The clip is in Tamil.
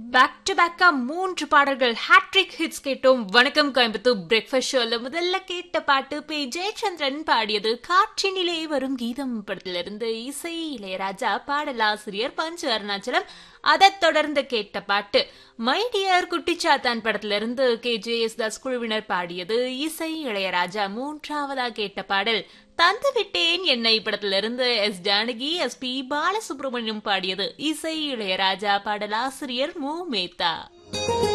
பேக் டு பேக்கா மூன்று பாடல்கள் ஹாட்ரிக் ஹிட்ஸ் கேட்டோம் வணக்கம் கோயம்புத்தூர் பிரேக்ஃபாஸ்ட் ஷோல முதல்ல கேட்ட பாட்டு பி ஜெயச்சந்திரன் பாடியது காற்றினிலே வரும் கீதம் படத்திலிருந்து இசை இளையராஜா பாடலாசிரியர் பஞ்சு அருணாச்சலம் அதைத் தொடர்ந்து கேட்ட பாட்டு மை டியர் குட்டிச்சாத்தான் படத்திலிருந்து கே ஜே எஸ் தாஸ் குழுவினர் பாடியது இசை இளையராஜா மூன்றாவதா கேட்ட பாடல் தந்து விட்டேன் என்னை படத்திலிருந்து S Janaki S P Balasubrahmanyam பாடியது இசை இளையராஜா பாடலாசிரியர் மு மேத்தா